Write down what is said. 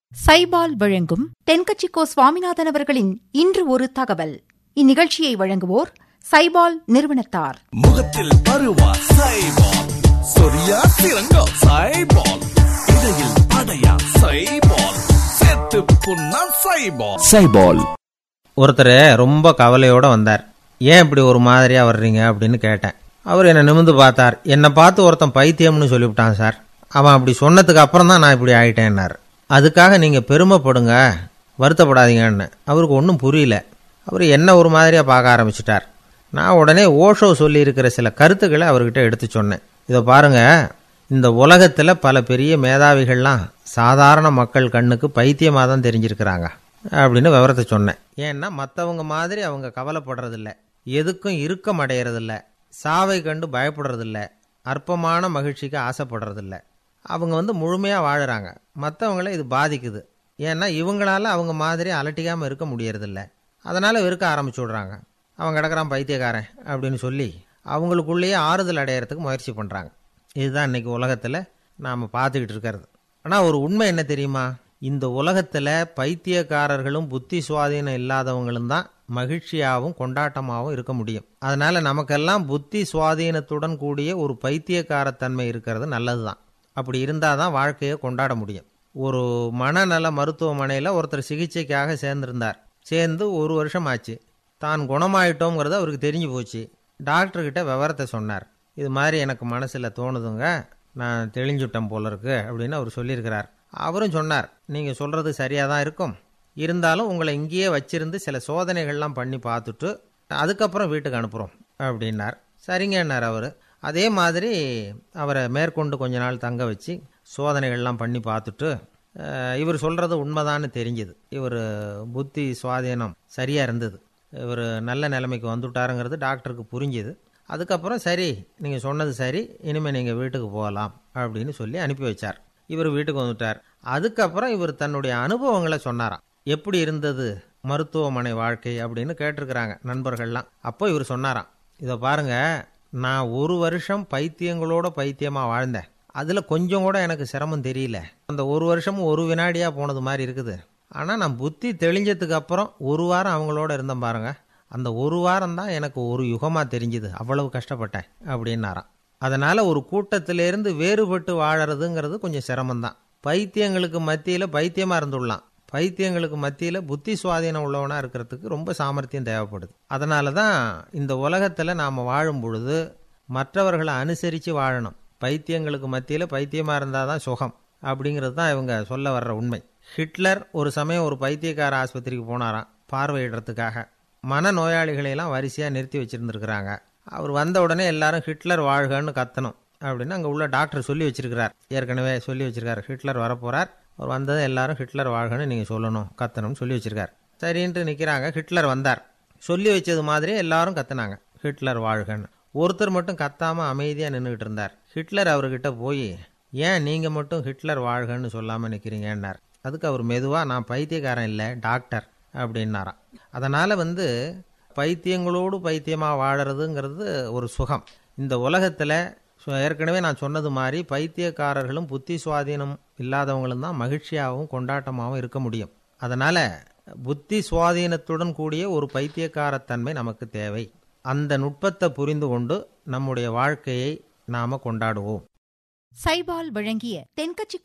சைபால் வழங்கும் தென்கட்சிக்கோ சுவாமிநாதன் அவர்களின் இன்று ஒரு தகவல் இந்நிகழ்ச்சியை வழங்குவோர் சைபால் நிறுவனத்தார் முகத்தில் பருவா சைபால் சொரியா சிறங்கோ சைபால் இடையில் அடையா சைபால் செத்து புண்ணா சைபால் சைபால் ஒருத்தர் ரொம்ப கவலையோட வந்தார் ஏன் இப்படி ஒரு மாதிரியா வர்றீங்க அப்படின்னு கேட்டேன் அவர் என்னை நிமிந்து பார்த்தார் என்னை பார்த்து ஒருத்தன் பைத்தியம்னு சொல்லிவிட்டான் சார் அவன் அப்படி சொன்னதுக்கு அப்புறம் தான் நான் இப்படி ஆயிட்டேன்னார் அதுக்காக நீங்கள் பெருமைப்படுங்க வருத்தப்படாதீங்கன்னு அவருக்கு ஒன்றும் புரியல அவர் என்ன ஒரு மாதிரியா பார்க்க ஆரம்பிச்சிட்டார் நான் உடனே ஓஷோ சொல்லியிருக்கிற சில கருத்துக்களை அவர்கிட்ட எடுத்து சொன்னேன் இதை பாருங்க இந்த உலகத்தில் பல பெரிய மேதாவிகள்லாம் சாதாரண மக்கள் கண்ணுக்கு பைத்தியமாக தான் தெரிஞ்சிருக்கிறாங்க அப்படின்னு விவரத்தை சொன்னேன் ஏன்னா மற்றவங்க மாதிரி அவங்க கவலைப்படுறதில்ல எதுக்கும் இறுக்கம் அடையிறதில்ல சாவை கண்டு பயப்படுறதில்ல அற்பமான மகிழ்ச்சிக்கு ஆசைப்படுறதில்ல அவங்க வந்து முழுமையாக வாழுறாங்க மற்றவங்கள இது பாதிக்குது ஏன்னா இவங்களால அவங்க மாதிரி அலட்டிக்காமல் இருக்க முடியறதில்ல அதனால் வெறுக்க ஆரம்பிச்சு விட்றாங்க அவன் கிடக்குறான் பைத்தியக்காரன் அப்படின்னு சொல்லி அவங்களுக்குள்ளேயே ஆறுதல் அடையிறதுக்கு முயற்சி பண்ணுறாங்க இதுதான் இன்னைக்கு உலகத்தில் நாம் பார்த்துக்கிட்டு இருக்கிறது ஆனால் ஒரு உண்மை என்ன தெரியுமா இந்த உலகத்தில் பைத்தியக்காரர்களும் புத்தி சுவாதீனம் இல்லாதவங்களும் தான் மகிழ்ச்சியாகவும் கொண்டாட்டமாகவும் இருக்க முடியும் அதனால் நமக்கெல்லாம் புத்தி சுவாதீனத்துடன் கூடிய ஒரு பைத்தியக்காரத்தன்மை இருக்கிறது நல்லது தான் அப்படி இருந்தால் தான் வாழ்க்கையை கொண்டாட முடியும் ஒரு மனநல மருத்துவமனையில் ஒருத்தர் சிகிச்சைக்காக சேர்ந்திருந்தார் சேர்ந்து ஒரு வருஷம் ஆச்சு தான் குணமாயிட்டோங்கிறது அவருக்கு தெரிஞ்சு போச்சு டாக்டர்கிட்ட விவரத்தை சொன்னார் இது மாதிரி எனக்கு மனசில் தோணுதுங்க நான் தெளிஞ்சுட்டேன் போல இருக்கு அப்படின்னு அவர் சொல்லியிருக்கிறார் அவரும் சொன்னார் நீங்கள் சொல்கிறது சரியாக தான் இருக்கும் இருந்தாலும் உங்களை இங்கேயே வச்சிருந்து சில சோதனைகள்லாம் பண்ணி பார்த்துட்டு அதுக்கப்புறம் வீட்டுக்கு அனுப்புகிறோம் அப்படின்னார் சரிங்கன்னார் அவர் அதே மாதிரி அவரை மேற்கொண்டு கொஞ்ச நாள் தங்க வச்சு சோதனைகள்லாம் பண்ணி பார்த்துட்டு அஹ், இவர் சொல்கிறது உண்மைதான்னு தெரிஞ்சுது இவர் புத்தி சுவாதீனம் சரியாக இருந்தது இவர் நல்ல நிலைமைக்கு வந்துட்டாருங்கிறது டாக்டருக்கு புரிஞ்சுது அதுக்கப்புறம் சரி நீங்கள் சொன்னது சரி இனிமேல் நீங்கள் வீட்டுக்கு போகலாம் அப்படின்னு சொல்லி அனுப்பி வச்சார் இவர் வீட்டுக்கு வந்துட்டார் அதுக்கப்புறம் இவர் தன்னுடைய அனுபவங்களை சொன்னாராம் எப்படி இருந்தது மருத்துவமனை வாழ்க்கை அப்படின்னு கேட்டிருக்கிறாங்க நண்பர்கள்லாம் அப்போ இவர் சொன்னாராம் இதை பாருங்க நான் ஒரு வருஷம் பைத்தியங்களோட பைத்தியமாக வாழ்ந்தேன் அதில் கொஞ்சம் கூட எனக்கு சிரமம் தெரியல அந்த ஒரு வருஷமும் ஒரு வினாடியாக போனது மாதிரி இருக்குது ஆனால் நான் புத்தி தெளிஞ்சதுக்கு அப்புறம் ஒரு வாரம் அவங்களோட இருந்தேன் பாருங்க அந்த ஒரு வாரம் தான் எனக்கு ஒரு யுகமாக தெரிஞ்சுது அவ்வளவு கஷ்டப்பட்டேன் அப்படின்னாராம் அதனால் ஒரு கூட்டத்திலேருந்து வேறுபட்டு வாழறதுங்கிறது கொஞ்சம் சிரமம்தான் பைத்தியங்களுக்கு மத்தியில் பைத்தியமாக இருந்துடலாம் பைத்தியங்களுக்கு மத்தியில் புத்தி சுவாதீனம் உள்ளவனாக இருக்கிறதுக்கு ரொம்ப சாமர்த்தியம் தேவைப்படுது அதனால தான் இந்த உலகத்தில் நாம் வாழும் பொழுது மற்றவர்களை அனுசரித்து வாழணும் பைத்தியங்களுக்கு மத்தியில் பைத்தியமாக இருந்தால் தான் சுகம் அப்படிங்கிறது தான் இவங்க சொல்ல வர்ற உண்மை ஹிட்லர் ஒரு சமயம் ஒரு பைத்தியக்கார ஆஸ்பத்திரிக்கு போனாராம் பார்வையிடுறதுக்காக மன நோயாளிகளையெல்லாம் வரிசையாக நிறுத்தி வச்சுருந்துருக்குறாங்க அவர் வந்த உடனே எல்லாரும் ஹிட்லர் வாழ்கன்னு கத்தணும் அப்படின்னு அங்கே உள்ள டாக்டர் சொல்லி வச்சிருக்கிறார் ஏற்கனவே சொல்லி வச்சிருக்காரு ஹிட்லர் வரப்போறார் அவர் வந்ததை எல்லாரும் ஹிட்லர் வாழ்கன்னு நீங்கள் சொல்லணும் கத்தணும்னு சொல்லி வச்சிருக்கார் சரின்ட்டு நிற்கிறாங்க ஹிட்லர் வந்தார் சொல்லி வச்சது மாதிரியே எல்லாரும் கத்துனாங்க ஹிட்லர் வாழ்கன்னு ஒருத்தர் மட்டும் கத்தாமல் அமைதியாக நின்றுக்கிட்டு இருந்தார் ஹிட்லர் அவர்கிட்ட போய் ஏன் நீங்கள் மட்டும் ஹிட்லர் வாழ்கன்னு சொல்லாமல் நிற்கிறீங்கன்னார் அதுக்கு அவர் மெதுவாக நான் பைத்தியக்காரன் இல்லை டாக்டர் அப்படின்னாராம் அதனால் வந்து பைத்தியங்களோடு பைத்தியமாக வாழறதுங்கிறது ஒரு சுகம் இந்த உலகத்தில் ஏற்கனவே நான் சொன்னது மாதிரி பைத்தியக்காரர்களும் புத்தி சுவாதீனம் இல்லாதவங்களும் தான் மகிழ்ச்சியாகவும் கொண்டாட்டமாகவும் இருக்க முடியும் அதனால் புத்தி சுவாதீனத்துடன் கூடிய ஒரு பைத்தியக்காரத்தன்மை நமக்கு தேவை அந்த நுட்பத்தை புரிந்து கொண்டு நம்முடைய வாழ்க்கையை நாம் கொண்டாடுவோம் சைபால் வழங்கிய தென்கட்சிக்கோ